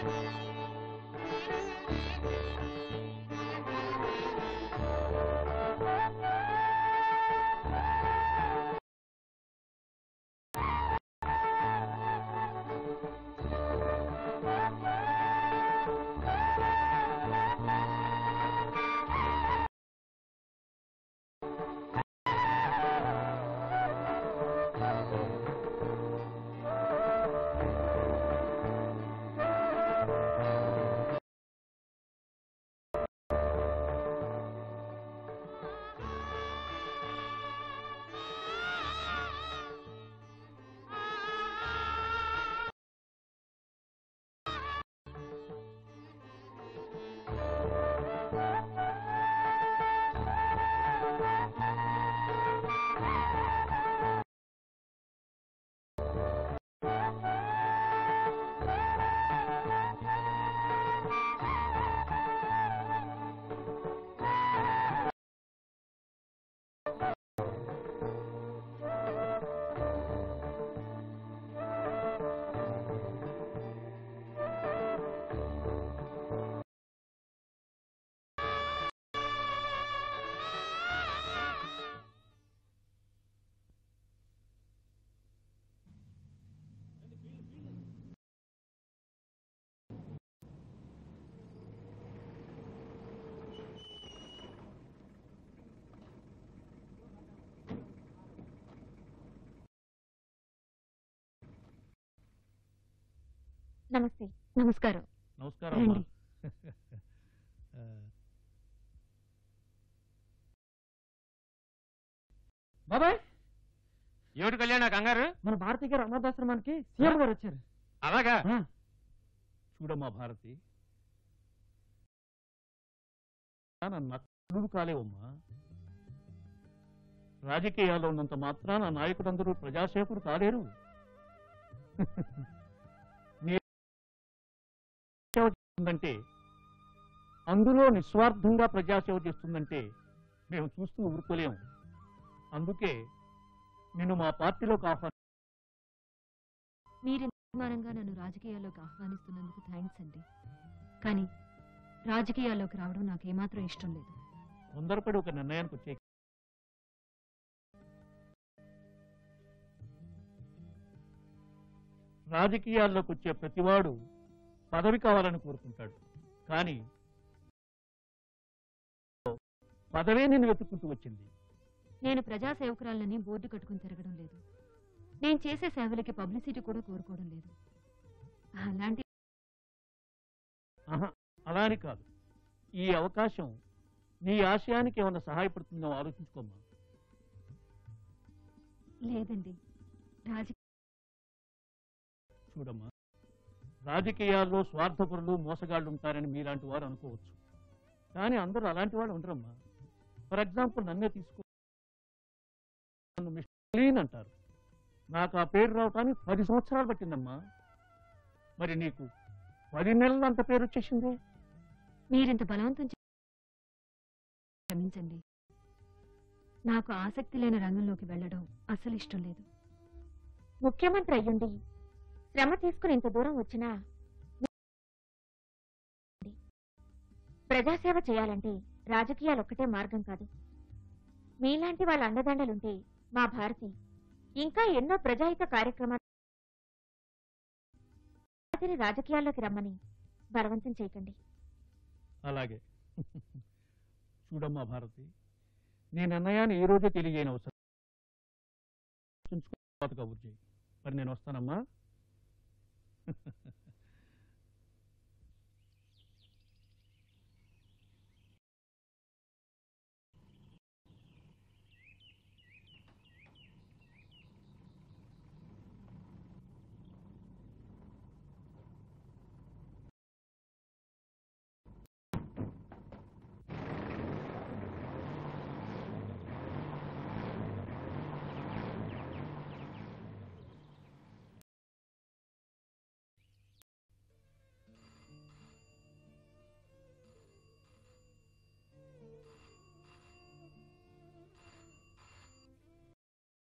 నమస్తే నమస్కారం నమస్కారం అమ్మా. రండి. ఆ, బాబాయ్ ఏమిటి కళ్యాణ కంగారు మన భారతి గారు అనాథాశ్రమానికి సీఎం గారు వచ్చారు అలాగా ఆ, చూడమ్మా భారతి నన్ను నక్కుడు కాలేవమ్మా రాజకీయాల్లో ఉన్నంత మాత్రాన నాయకులందరూ ప్రజాసేవకుడు కాలేరు నీ సేవ చేస్తుందంటే అందులో నిస్వార్థంగా ప్రజాసేవ చేస్తుందంటే మేము చూస్తూ ఊరుకోలేము అందుకే నిన్ను మా పార్టీలోకి ఆహ్వానం మీరు అభిమానంగా నన్ను రాజకీయాల్లోకి ఆహ్వానిస్తున్నందుకు థ్యాంక్స్ అండి కానీ రాజకీయాల్లోకి రావడం నాకు ఏమాత్రం ఇష్టం లేదు తొందరపడి ఒక నిర్ణయానికి వచ్చే రాజకీయాల్లోకి వచ్చే ప్రతివాడు పదవి కావాలని కోరుకుంటాడు కానీ పదవే నిన్ను వెతుక్కుంటూ వచ్చింది నేను ప్రజా సేవకురాలని బోర్డు కట్టుకుని తిరగడం లేదు నేను చేసే సేవలకి పబ్లిసిటీ కూడా కోరుకోవడం లేదు అలాంటి ఆహా, అలా అని కాదు ఈ అవకాశం నీ ఆశయానికి ఏమైనా సహాయపడుతుందో ఆలోచించుకోమ్మా లేదండి రాజకీయ చూడమ్మా రాజకీయాల్లో స్వార్థపరులు మోసగాళ్ళు ఉంటారని మీలాంటి వారు అనుకోవచ్చు కానీ అందరూ అలాంటి వాళ్ళు ఉండరమ్మా ఫర్ ఎగ్జాంపుల్ నన్నే తీసుకో నన్ను మిస్టర్ క్లీన్ అంటారు నాకు ఆ పేరు రావటానికి పది సంవత్సరాలు పట్టిందమ్మా మరి నీకు పది నెలలు అంత పేరు వచ్చేసిందే మీరింత బలవంతం చే- క్షమించండి నాకు ఆసక్తి లేని రంగంలోకి వెళ్ళడం అస్సలు ఇష్టం లేదు ముఖ్యమంత్రి అయ్యుండి శ్రమ తీసుకుని ఇంత దూరం వచ్చినా ప్రజాసేవ చేయాలంటే రాజకీయాలు ఒక్కటే మార్గం కాదు మీలాంటి వాళ్ళ అండదండలుంటే మా భారతి ఇంకా ఎన్నో ప్రజాహిత కార్యక్రమాలు భారతిని రాజకీయాల్లోకి రమ్మని బలవంతం చేయకండి అలాగే చూడమ్మా భారతి నీ నిర్ణయాన్ని ఈ రోజే తెలియజేయని అవసరం చుంచుకో తర్వాత కబుర్ చేయి మరి నేను వస్తానమ్మా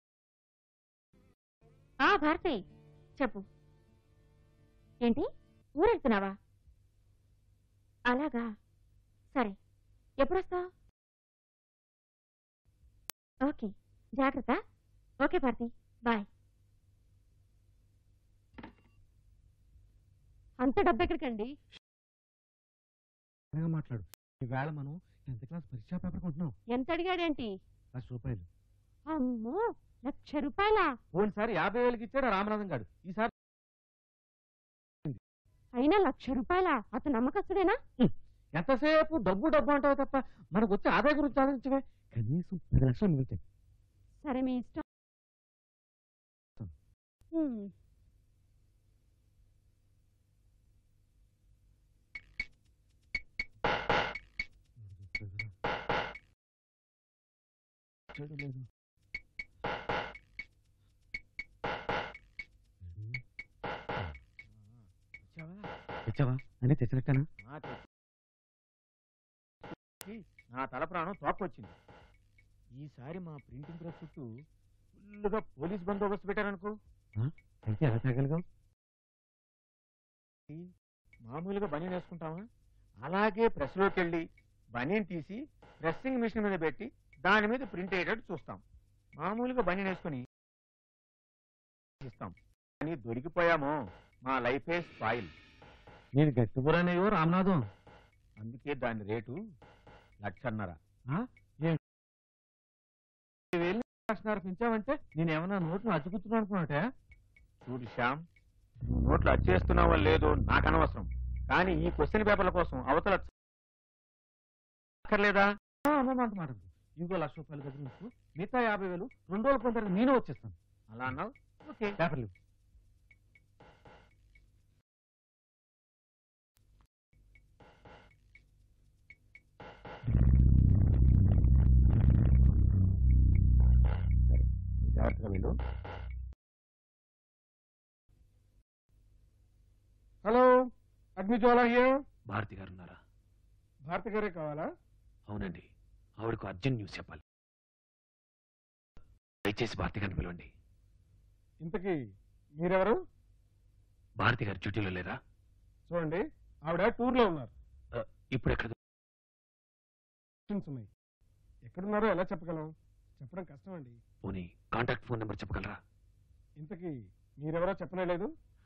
ఆ భారతి చెప్పు ఏంటి ఊరెళ్తున్నావా అలాగా సరే ఎప్పుడొస్తావు ఓకే జాగ్రత్త ఓకే భారతి బాయ్ అంత డబ్బు ఎక్కడికండి చిన్నగా మాట్లాడు ఈవేళ మనం టెన్త్ క్లాస్ పరీక్షా పేపర్ కొంటున్నాం ఎంత అడిగాడేంటి లక్ష రూపాయలు అమ్మో లక్ష రూపాయల పోయినసారి యాభై వేలకి ఇచ్చాడు ఆ రామనాథం గారు ఈసారి అయినా లక్ష రూపాయల అతను నమ్మకస్తుడేనా ఎంతసేపు డబ్బు డబ్బు అంటావు తప్ప మనకు వచ్చే ఆదాయ గురించి ఆలోచించవే కనీసం పది లక్షలు మిగులుతాయి సరే మీ ఇష్టం హ్మ్. చెడు లేదు. తెచ్చావా అన్నీ తెచ్చినట్టేనా నా తల ప్రాణం తోకొచ్చింది ఈసారి మా ప్రింటింగ్ ప్రెస్ చుట్టూ ఫుల్గా పోలీస్ బందోబస్తు పెట్టారనుకో అయితే ఎలా తగ్గలిగావు మామూలుగా బనీన్ వేసుకుంటామా అలాగే ప్రెస్లోకి వెళ్ళి బనీన్ తీసి ప్రెస్సింగ్ మిషన్ మీద పెట్టి దాని మీద ప్రింట్ అయ్యేటట్టు చూస్తాం మామూలుగా బనీన్ వేసుకొని ఇస్తాం కానీ దొరికిపోయామో మా లైఫే స్పాయిల్ నేను గట్టిపురానేయో రామనాథం అందుకే దాని రేటు లక్షన్నర వేలు లక్షన్నర పెంచావంటే నేను ఏమన్నా నోట్లు అచ్చుకుతున్నాను అనుకున్నట్టే చూడు శ్యామ్ నువ్వు నోట్లు అచ్చేస్తున్నావో లేదో నాకు అనవసరం కానీ ఈ క్వశ్చన్ పేపర్ల కోసం అవతల అక్కర్లేదా అన్నమాట మాట ఇంకో లక్ష రూపాయల దగ్గర ఉంచు మిగతా యాభై వేలు రెండు రోజుల కొంత నేను వచ్చేస్తాను అలా అన్నావు ఓకే పేపర్లు ఇవ్వు. జాగ్రత్తగా వెళ్ళు హలో అగ్నిజ్వాల హియర్ భారతి గారు ఉన్నారా భారతి గారే కావాలా అవునండి ఆవిడకు అర్జెంట్ న్యూస్ చెప్పాలి దయచేసి భారతి గారిని పిలవండి ఇంతకీ మీరెవరు భారతి గారు డ్యూటీలో లేరా చూడండి ఆవిడ టూర్లో ఉన్నారు ఇప్పుడు ఎక్కడ Questions ఉన్నాయి ఎక్కడున్నారో ఎలా చెప్పగలం చెప్పడం కష్టం అండి పోనీ కాంటాక్ట్ ఫోన్ నెంబర్ చెప్పగలరా ఇంతకీ మీరెవరో చెప్పనే లేదు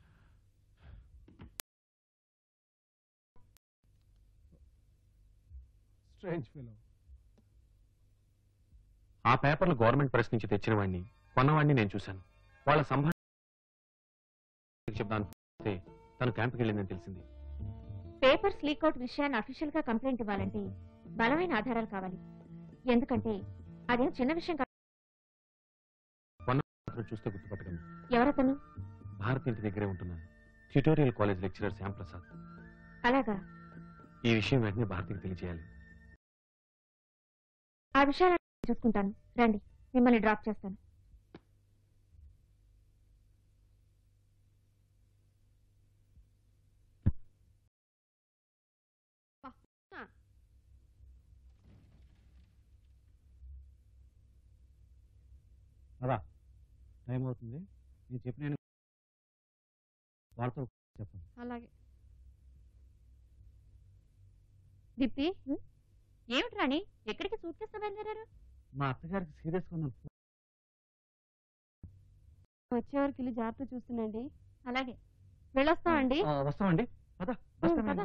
స్ట్రేంజ్ ఫెలో ఆ పేపర్లు గవర్నమెంట్ ప్రెస్ నుంచి తెచ్చిన వాడిని కొన్నవాడిని నేను చూశాను వాళ్ళ సంభాషణ చెప్తాను తను క్యాంప్కి వెళ్ళిందని తెలిసింది పేపర్స్ లీకౌట్ విషయాన్ని అఫీషియల్ గా కంప్లైంట్ ఇవ్వాలంటే బలమైన ఆధారాలు కావాలి ఎందుకంటే అదేం చిన్న విషయం కాదు మాత్రం చూస్తే గుర్తుపట్టగలను ఎవరతను భారతి ఇంటి దగ్గరే ఉంటున్నాను tutorial college lecturer Shyam Prasad అలాగా ఈ విషయం వెంటనే భారతికి తెలియజేయాలి ఆ విషయాలు చూసుకుంటాను రండి మిమ్మల్ని డ్రాప్ చేస్తాను టైం అవుతుంది నేను చెప్పిన వాళ్ళతో చెప్పండి అలాగే దీప్తి ఏమిటి రాణి ఎక్కడికి సూట్ కేసు బయలుదేరారు మా అత్తగారికి సీరియస్గా ఉన్నాను వచ్చేవారికి ఇల్లు జాగ్రత్త చూస్తుండండి అలాగే వెళ్ళొస్తామండి ఆ, వస్తామండి పద బస్ ఉం, పద.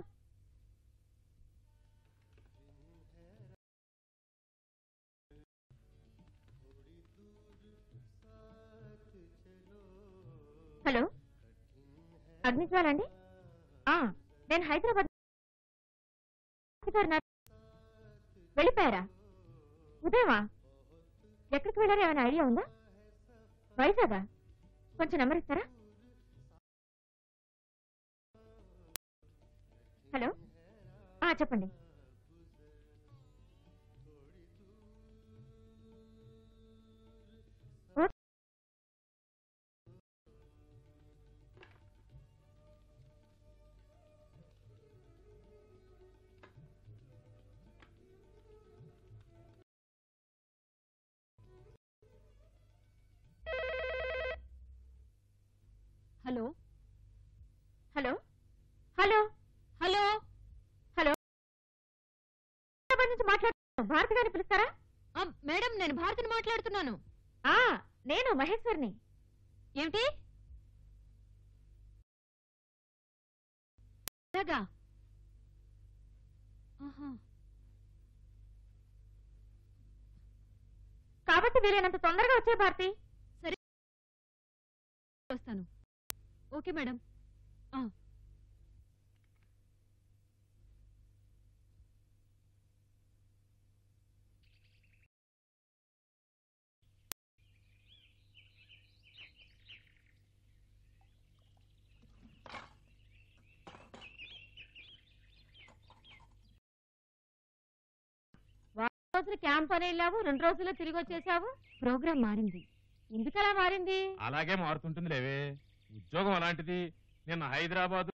హలో అగ్నిజ్వాల అండి ఆ, నేను హైదరాబాద్ గారు నా- వెళ్ళిపోయారా ఉదయమా ఎక్కడికి వెళ్ళారో ఏమైనా ఐడియా ఉందా వైజాగా కొంచెం నెంబర్ ఇస్తారా హలో ఆ, చెప్పండి ఓ- హలో హలో హలో గురించి మాట్లాడుతున్నాను భారతి గారిని పిలుస్తారా ఆ, మేడం నేను భారతిని మాట్లాడుతున్నాను ఆ నేను మహేశ్వరిని ఏమిటి అలాగా ఆహా. కాబట్టి వీలైనంత తొందరగా వచ్చే భారతి వస్తాను ఓకే మేడం ఆ. రోజులు క్యాంప్ అని వెళ్ళావు రెండు రోజుల్లో తిరిగి వచ్చేసావు ప్రోగ్రాం మారింది ఎందుకలా మారింది అలాగే మారుతుంటుంది లేవే ఉద్యోగం అలాంటిది నిన్న హైదరాబాద్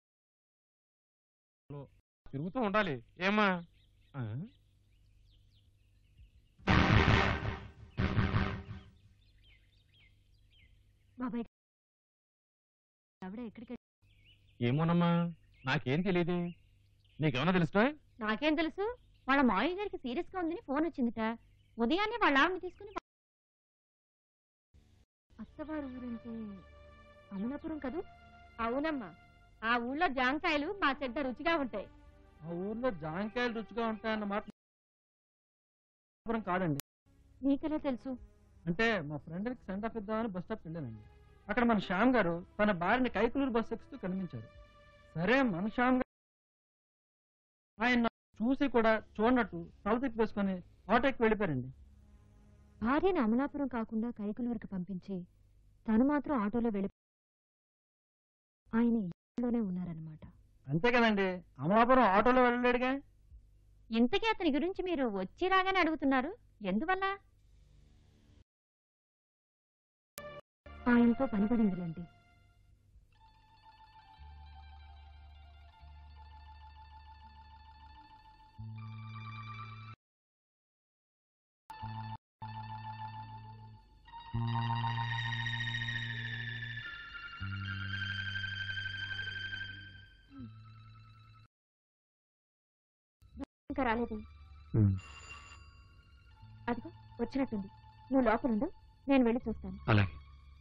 తిరుగుతూ ఉండాలి ఏమ్మా ఆ? బాబాయ్ ఆవిడ ఎక్కడికి ఏమోనమ్మా నాకేం తెలియదు నీకేమన్నా తెలుసా నాకేం తెలుసు వాళ్ళ మావయ్య గారికి సీరియస్ గా ఉందని ఫోన్ వచ్చిందిట ఉదయాన్నే వాళ్ళ ఆవిడని తీసుకుని అత్తవారు ఊరంటే అమలాపురం కదూ అవునమ్మా ఆ ఊళ్ళో జాంకాయలు మా చెడ్డ రుచిగా ఉంటాయి ఆ ఊర్లో జాంకాయలు రుచిగా ఉంటాయన్న మాట కాదండి నీకెలా తెలుసు అంటే మా ఫ్రెండ్కి సెండ్ ఆఫ్ ఇద్దామని బస్ స్టాప్కి వెళ్ళానండి అక్కడ మన శ్యామ్ గారు తన భార్యని కైకులూరు బస్ ఎక్కుతూ కనిపించారు సరే మన శ్యామ్ గారు ఆయన నన్ను చూసి కూడా చూడనట్టు తల తిప్పి వేసుకొని ఆటోకి వెళ్ళిపోయారండి భార్యను అమలాపురం కాకుండా కైకులూరుకి పంపించి తను మాత్రం ఆటోలో వెళ్ళి ఆయన ఇంట్లోనే ఉన్నారనమాట అంతే కదండి అమలాపురం ఆటోలో వెళ్ళలేడుగా ఇంతకీ అతని గురించి మీరు వచ్చి రాగానే అడుగుతున్నారు ఎందువల్ల ఆయనతో పని పడిందిలేండి ఇంకా రాలేదు ఉమ్, అదిగో వచ్చినట్టుంది నువ్వు లోపలుండు నేను వెళ్ళి చూస్తాను అలాగే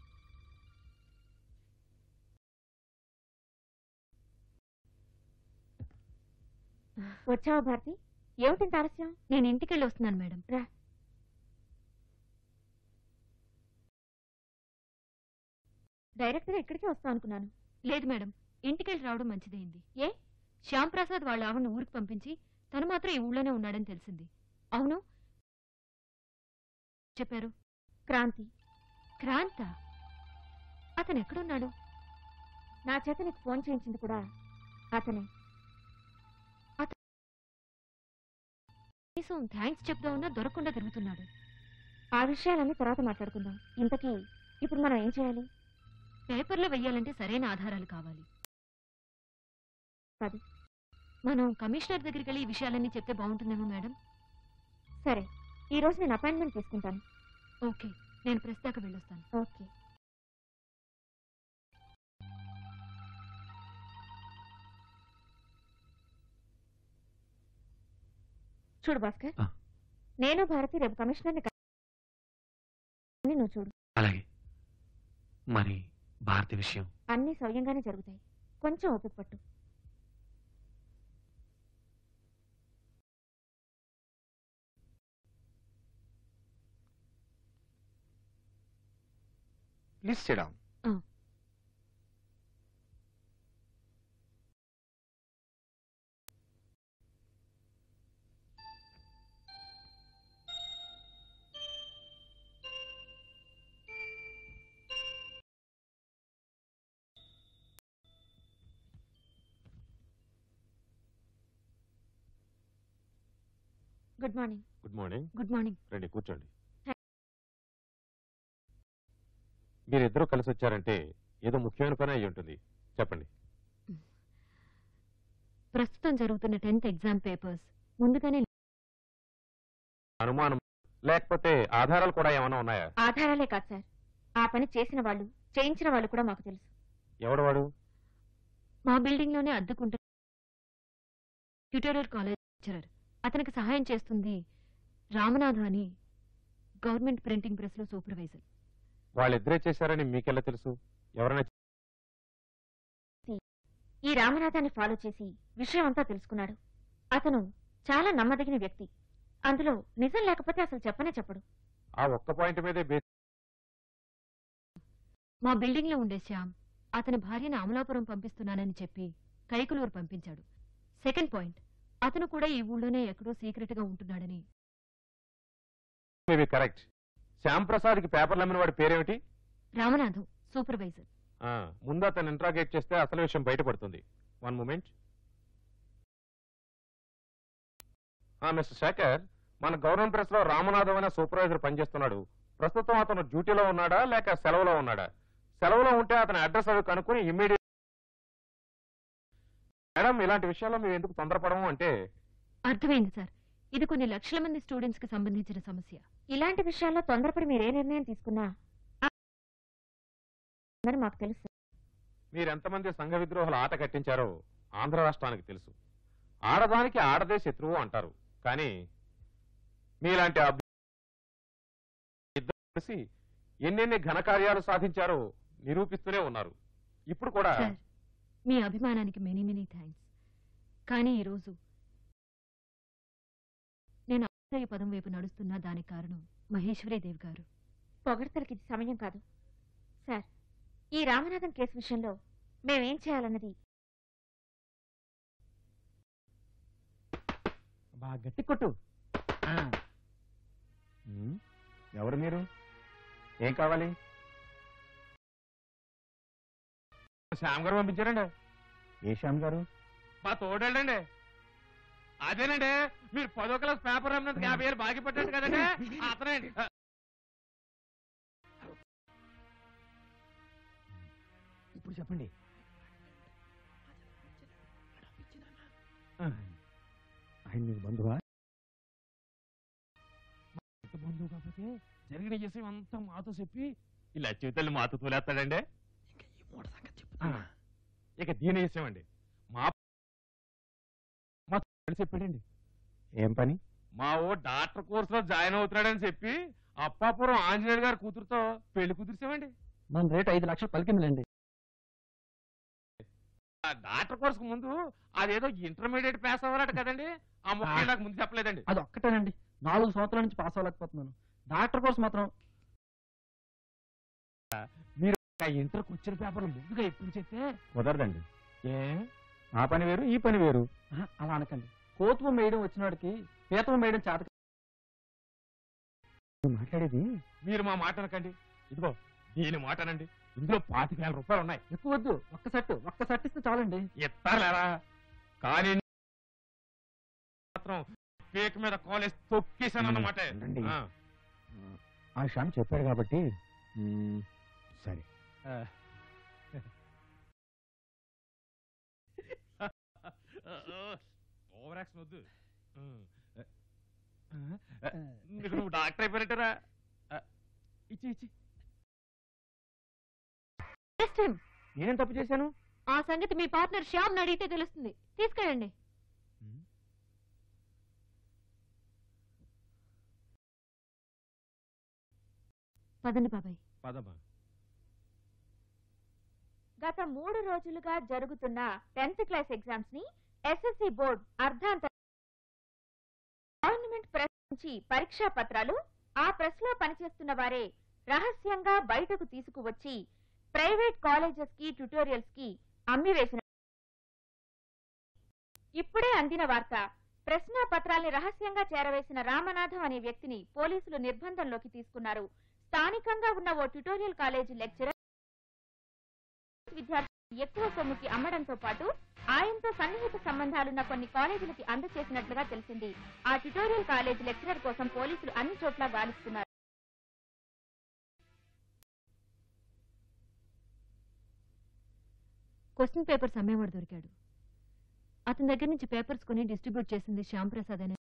వచ్చావా భారతి ఏమిటి ఆలస్యం నేను ఇంటికి వెళ్ళి వస్తున్నాను మేడం డైరెక్ట్ గా ఇక్కడికి వస్తాం అనుకున్నాను లేదు మేడం ఇంటికి వెళ్ళి రావడం మంచిదైంది ఏ? శ్యామ్ ప్రసాద్ వాళ్ళ ఆవిడని ఊరికి పంపించి తను మాత్రం ఈ ఊళ్ళోనే ఉన్నాడని తెలిసింది అవును చెప్పారు క్రాంతి క్రాంత అతను ఎక్కడున్నాడు నా చేత నీకు ఫోన్ చేయించింది కూడా అతనే కనీసం థ్యాంక్స్ చెప్దామన్నా దొరకకుండా తిరుగుతున్నాడు ఆ విషయాలన్నీ తర్వాత మాట్లాడుకుందాం ఇంతకీ ఇప్పుడు మనం ఏం చేయాలి పేపర్లో వెయ్యాలంటే సరైన ఆధారాలు కావాలి అది. మనం కమిషనర్ దగ్గరికి వెళ్ళి ఈ విషయాలన్నీ చెప్తే బాగుంటుందేమో మేడం సరే ఈ రోజు నేను అపాయింట్మెంట్ తీసుకుంటాను ఓకే నేను ప్రెస్ దాకా వెళ్ళొస్తాను ఓకే చూడు భాస్కర్ ఆ. నేను భారతి రేపు కమిషనర్ని కలి- నువ్వు చూడు అలాగే మరి భారతి విషయం అన్ని సవ్యంగానే జరుగుతాయి కొంచెం ఓపిక పట్టు please sit down good morning good morning good morning రండి కూర్చోండి మీరిద్దరూ కలిసి వచ్చారంటే ఏదో ముఖ్యమైన పని అయి ఉంటుంది చెప్పండి ప్రస్తుతం జరుగుతున్న టెన్త్ ఎగ్జామ్ పేపర్స్ ముందుగానే అనుమానం లేకపోతే ఆధారాలు కూడా ఏమైనా ఉన్నాయా ఆధారాలే కాదు సార్ ఆ పని చేసిన వాళ్ళు చేయించిన వాళ్ళు కూడా మాకు తెలుసు ఎవడు వాడు మా బిల్డింగ్ లోనే అద్దెకుంటున్న ట్యూటోరియల్ కాలేజ్ లెక్చరర్ అతనికి సహాయం చేస్తుంది రామనాథ అని గవర్నమెంట్ ప్రింటింగ్ ప్రెస్లో సూపర్వైజర్ వాళ్ళిద్దరే చేశారని మీకెలా తెలుసు ఎవరైనా ఈ రామనాథాన్ని ఫాలో చేసి విషయం అంతా తెలుసుకున్నాడు అతను చాలా నమ్మదగిన వ్యక్తి అందులో నిజం లేకపోతే అసలు చెప్పనే చెప్పడు ఆ ఒక్క పాయింట్ మీదే బేస్ మా బిల్డింగ్లో ఉండే శ్యామ్ అతని భార్యను అమలాపురం పంపిస్తున్నానని చెప్పి కైకులూరు పంపించాడు సెకండ్ పాయింట్ అతను కూడా ఈ ఊళ్ళోనే ఎక్కడో సీక్రెట్ గా ఉంటున్నాడని మేబీ కరెక్ట్ శ్యామ్ ప్రసాద్కి పేపర్లు అమ్మిన వాడి పేరేమిటి రామనాథం సూపర్వైజర్ ఆ, ముందు అతను ఇంట్రాగేట్ చేస్తే అసలు విషయం బయటపడుతుంది వన్ మూమెంట్ మిస్టర్ శేఖర్ మన గవర్నమెంట్ ప్రెస్ లో రామనాథం అనే సూపర్వైజర్ పనిచేస్తున్నాడు ప్రస్తుతం అతను డ్యూటీలో ఉన్నాడా లేక సెలవులో ఉన్నాడా సెలవులో ఉంటే అతని అడ్రస్ అవి కనుక్కుని ఇమ్మీడియట్ మేడం ఇలాంటి విషయాల్లో మేము ఎందుకు తొందరపడము అంటే అర్థమైంది సార్ ఇది కొన్ని లక్షల మంది స్టూడెంట్స్ కి సంబంధించిన సమస్య ఇలాంటి విషయాల్లో తొందరపడి మీరు ఏ నిర్ణయం తీసుకున్నా ఆ- అని మాకు తెలుసు మీరు ఎంతమంది సంఘ విద్రోహాలు ఆట కట్టించారో ఆంధ్ర రాష్ట్రానికి తెలుసు ఆడదానికి ఆడదే శత్రువు అంటారు కానీ మీలాంటి అభ్య- ఇద్దరు కలిసి ఎన్నెన్ని ఘనకార్యాలు సాధించారో నిరూపిస్తూనే ఉన్నారు ఇప్పుడు కూడా సార్ మీ అభిమానానికి మెనీ మెనీ థ్యాంక్స్ కానీ ఈరోజు నేను అభిప్రాయ పదం వైపు నడుస్తున్న దానికి కారణం మహేశ్వరీదేవి గారు పొగడతలకి ఇది సమయం కాదు సార్ ఈ రామనాథం కేసు విషయంలో మేమేం చేయాలన్నది బాగా గట్టి కొట్టు ఆ, ఉమ్, ఎవరు మీరు ఏం కావాలి శ్యామ్ గారు పంపించారండి ఏ శ్యామ్ గారు మా తోడండి అదేనండి మీరు పదో క్లాస్ పేపర్ అమ్మినందుకు యాభై వేలు బాకీ పట్టాడు కదండి అతనండి ఇప్పుడు చెప్పండి ఆయన మీకు బంధువా ఎంత బంధువు కాకపోతే జరిగిన విషయం అంతా మాతో చెప్పి ఇలా జీవితాన్ని మాతో తోలేస్తాడండి ఆ, ఇక దీని విషయం అండి మా మా తోడు చెప్పాడండి ఏం పని మా ఓ డాక్టర్ కోర్సులో జాయిన్ అవుతున్నాడని చెప్పి అప్పాపురం ఆంజనేయుడు గారి కూతురుతో పెళ్లి కుదిర్చామండి మన రేట్ ఐదు లక్షలు పలికిందిలేండి ఆ డాక్టర్ కోర్సుకు ముందు అదేదో ఇంటర్మీడియట్ పాస్ అవ్వాలట కదండి ఆ ముఖ్యం నాకు ముందు చెప్పలేదండి అది ఒక్కటేనండి నాలుగు సంవత్సరాల నుంచి పాస్ అవ్వలేకపోతున్నాను డాక్టర్ కోర్స్ మాత్రం ఆ ఇంటర్ క్వశ్చన్ పేపర్లు ముందుగా ఎప్పుడు చెప్తే కుదరదండి ఏ ఆ పని వేరు ఈ పని వేరు ఆహా, అలా అనకండి కోతువం వేయడం వచ్చిన వాడికి పీతవం వేయడం చేత నువ్వు మాట్లాడేది మీరు మా మాట అనకండి ఇదిగో దీని మాట అనండి ఇందులో పాతిక వేల రూపాయలు ఉన్నాయి ఎక్కువ వద్దు ఒక్క సెట్ ఒక్క సెట్ ఇస్తే చాలండి ఇస్తారులేరా కానీ మాత్రం పేక మీద కాలేజ్ తొక్కేశాను అన్నమాట ఉండండి. ఆ. ఆ శ్యామ్ చెప్పాడు కాబట్టి ఉమ్, సరే ఓవర్ యాక్షన్ వద్దు నీకు నువ్వు డాక్టర్ అయిపోయినట్టరా ఇచ్చి ఇచ్చి Arrest him. నేనేం తప్పు చేశాను ఆ సంగతి మీ పార్ట్నర్ శ్యామ్ అడిగితే తెలుస్తుంది తీసుకెళ్ళండి పదండి బాబాయ్ పదమ్మా గత మూడు రోజులుగా జరుగుతున్న టెన్త్ క్లాస్ ఎగ్జామ్స్ ని ఎస్ఎస్సి బోర్డ్ అర్ధాంత గవర్నమెంట్ ప్రెస్ నుంచి పరీక్షా పత్రాలు ఆ ప్రెస్ లో పనిచేస్తున్న వారే రహస్యంగా బయటకు తీసుకువచ్చి ప్రైవేట్ కాలేజెస్ కి ట్యుటోరియల్స్ కి అమ్మివేసిన ఇప్పుడే అందిన వార్త ప్రశ్న పత్రాల్ని రహస్యంగా చేరవేసిన రామనాథం అనే వ్యక్తిని పోలీసులు నిర్బంధంలోకి తీసుకున్నారు స్థానికంగా ఉన్న ఓ ట్యుటోరియల్ కాలేజీ లెక్చరర్ విద్యార్థులు ఎక్కువ సొమ్ముకి అమ్మడంతో పాటు ఆయనతో సన్నిహిత సంబంధాలున్న కొన్ని కాలేజీలకి అందచేసినట్లుగా తెలిసింది ఆ ట్యుటోరియల్ కాలేజీ లెక్చరర్ కోసం పోలీసులు అన్ని చోట్ల గాలిస్తున్నారు క్వశ్చన్ పేపర్స్ అమ్మేవాడు దొరికాడు అతని దగ్గర నుంచి పేపర్స్ కొని డిస్ట్రిబ్యూట్ చేసింది శ్యామ్ ప్రసాద్ అనే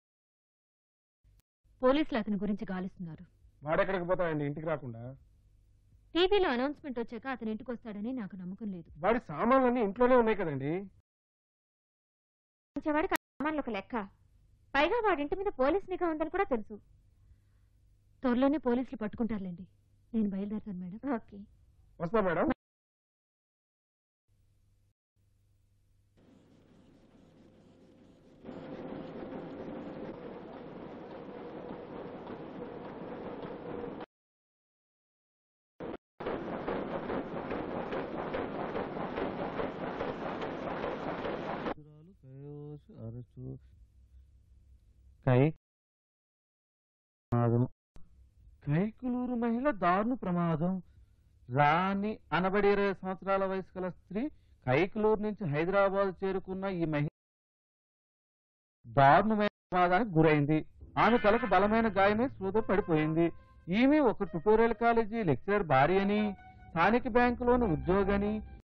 పోలీసులు అతని గురించి గాలిస్తున్నారు వాడెక్కడికి పోతాడండి ఇంటికి రాకుండా టీవీలో అనౌన్స్మెంట్ వచ్చాక అతని ఇంటికి వస్తాడని నాకు నమ్మకం లేదు వాడి సామాన్లన్నీ ఇంట్లోనే ఉన్నాయి కదండి వాడికి సామాన్లు ఒక లెక్క పైగా వాడింటి మీద పోలీస్ నిఘా ఉందని కూడా తెలుసు త్వరలోనే పోలీసులు పట్టుకుంటారులేండి నేను బయలుదేరుతాను మేడం ఓకే వస్తా మేడం కై ప్రమాదం కైకులూరు మహిళ దారుణ ప్రమాదం రాణి అనబడి ఇరవై సంవత్సరాల వయసు గల స్త్రీ కైకులూరు నుంచి హైదరాబాద్ చేరుకున్న ఈ మహిళ దారుణమైన ప్రమాదానికి గురైంది ఆమె తలకు బలమైన గాయమే స్పృహ పడిపోయింది ఈమె ఒక ట్యుటోరియల్ కాలేజీ లెక్చరర్ భార్య అని స్థానిక బ్యాంకులోని ఉద్యోగని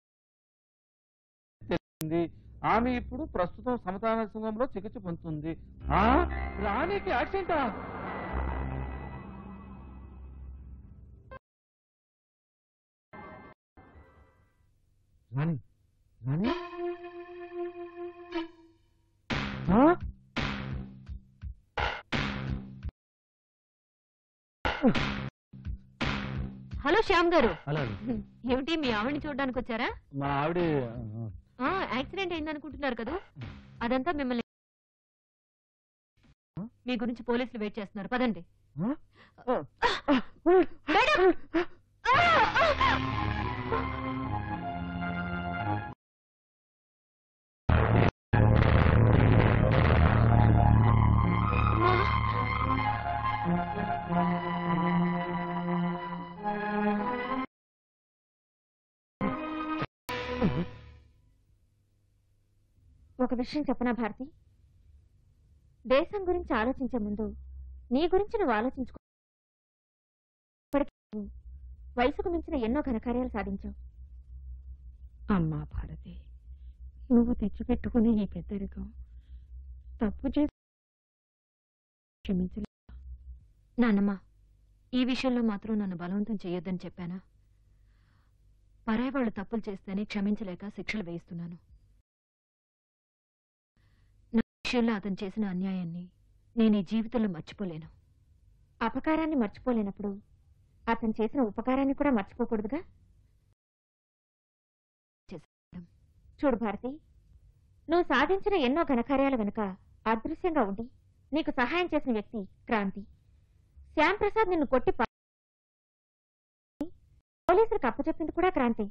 తెలిసింది ఆమె ఇప్పుడు ప్రస్తుతం సమతాన సంఘంలో చికిత్స పొందుతుంది ఆ రాణికి యాక్సిడెంటా రాణి రాణి ఆ? హలో శ్యామ్ గారు అలా ఏమిటి మీ ఆవిడని చూడడానికి వచ్చారా మా ఆవిడ ఆ యాక్సిడెంట్ అయిందనుకుంటున్నారు కదా అదంతా మిమ్మల్ని మీ గురించి పోలీసులు వెయిట్ చేస్తున్నారు పదండి మేడం! ఒక విషయం చెప్పనా భారతి దేశం గురించి ఆలోచించే ముందు నీ గురించి నువ్వు ఆలోచించుకో ఇప్పటికే నువ్వు వయసుకు మించిన ఎన్నో ఘనకార్యాలు సాధించావు అమ్మా భారతి నువ్వు తెచ్చిపెట్టుకునే ఈ పెద్దరికం తప్పు చేసి క్షమించలే నాన్నమ్మ ఈ విషయంలో మాత్రం నన్ను బలవంతం చేయొద్దని చెప్పానా పరాయి వాళ్ళు తప్పులు చేస్తేనే క్షమించలేక శిక్షలు వేయిస్తున్నాను నా విషయంలో అతను చేసిన అన్యాయాన్ని నేను ఈ జీవితంలో మర్చిపోలేను అపకారాన్ని మర్చిపోలేనప్పుడు అతను చేసిన ఉపకారాన్ని కూడా మర్చిపోకూడదుగా చేశాను. చూడు భారతి నువ్వు సాధించిన ఎన్నో ఘనకార్యాల వెనుక అదృశ్యంగా ఉండి నీకు సహాయం చేసిన వ్యక్తి క్రాంతి శ్యామ్ ప్రసాద్ నిన్ను కొట్టి పా- పోలీసులకు అప్పచెప్పింది కూడా క్రాంతి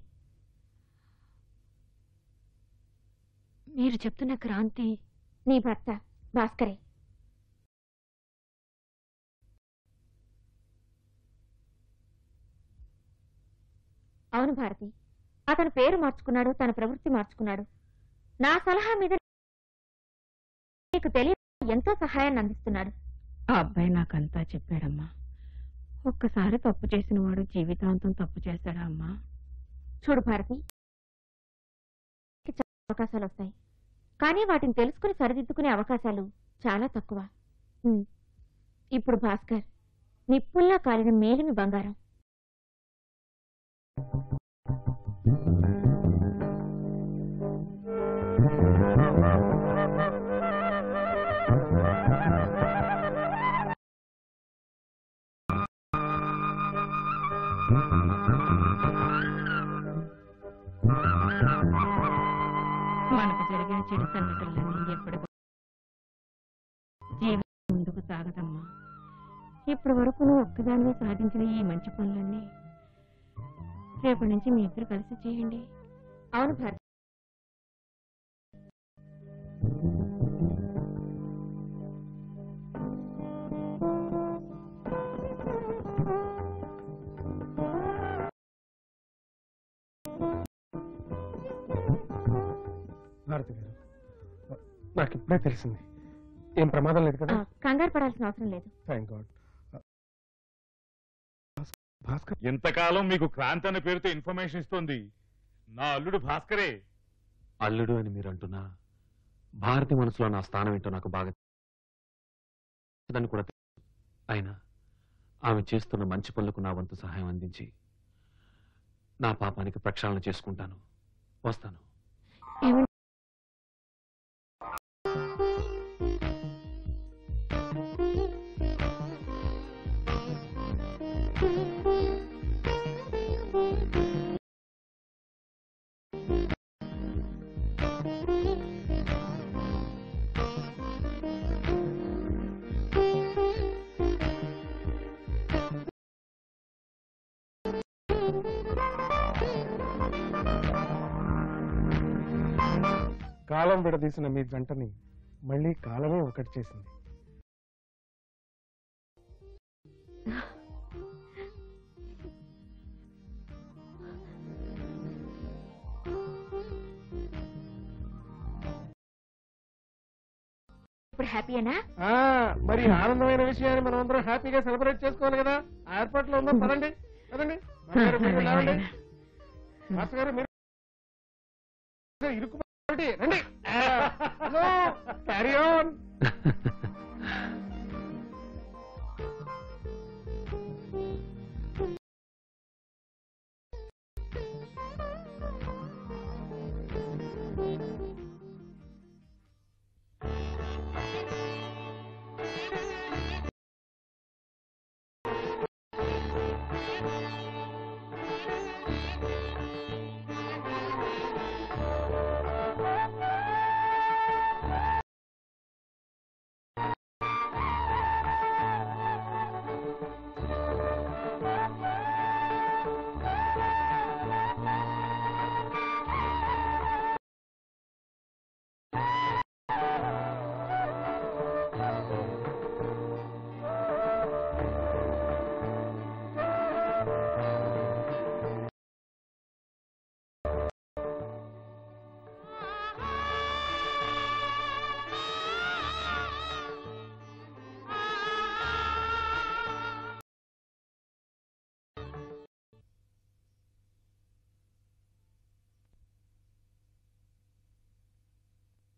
మీరు చెప్తున్న క్రాంతి నీ భర్త భాస్కరే అవును భారతి అతను పేరు మార్చుకున్నాడు తన ప్రవృత్తి మార్చుకున్నాడు నా సలహా మీద నీకు తెలియ ఎంతో సహాయాన్ని అందిస్తున్నాడు ఆ అబ్బాయి నాకంతా చెప్పాడమ్మా ఒక్కసారి తప్పు చేసిన వాడు జీవితాంతం తప్పు చేస్తాడా అమ్మా చూడు భారతి చాలా అవకాశాలు వస్తాయి కానీ వాటిని తెలుసుకుని సరిదిద్దుకునే అవకాశాలు చాలా తక్కువ ఉమ్. ఇప్పుడు భాస్కర్ నిప్పుల్లా కాలిన మేలిమి బంగారం మనకు జరిగిన చెడు సంఘటనలన్నీ ఎప్పటికో జీవితం ముందుకు సాగదమ్మా ఇప్పటి వరకు నువ్వు ఒక్కదానివే సాధించిన ఈ మంచి పనులన్నీ రేపటి నుంచి మీ ఇద్దరు కలిసి చేయండి అవును భారతి భారతి గారు నాకు ఇప్పుడే తెలిసింది ఏం ప్రమాదం లేదు ఆ, కదా కంగారు పడాల్సిన అవసరం లేదు థ్యాంక్ గాడ్ భాస్కర్ ఇంతకాలం మీకు క్రాంతి అనే పేరుతో ఇన్ఫర్మేషన్ ఇస్తోంది నా అల్లుడు భాస్కరే అల్లుడు అని మీరు అంటున్నా భారతి మనసులో నా స్థానం ఏంటో నాకు బాగా దాన్ని కూడా తెలుసు. అయినా ఆమె చేస్తున్న మంచి పనులకు నా వంతు సహాయం అందించి నా పాపానికి ప్రక్షాళన చేసుకుంటాను వస్తాను ఏమండి కాలం విడదీసిన మీ జంటని మళ్ళీ కాలమే ఒకటి చేసింది ఇప్పుడు హ్యాపీయేనా ఆ, మరి ఈ ఆనందమైన విషయాన్ని మనం అందరం హ్యాపీగా సెలబ్రేట్ చేసుకోవాలి కదా ఆ ఏర్పాట్లో ఉందాం పదండి పదండి బావగారు, మీరు లేవండి. మాస్టర్ గారు మీరు ఇరుక్కుపోండి రండి క్యారీ ఆన్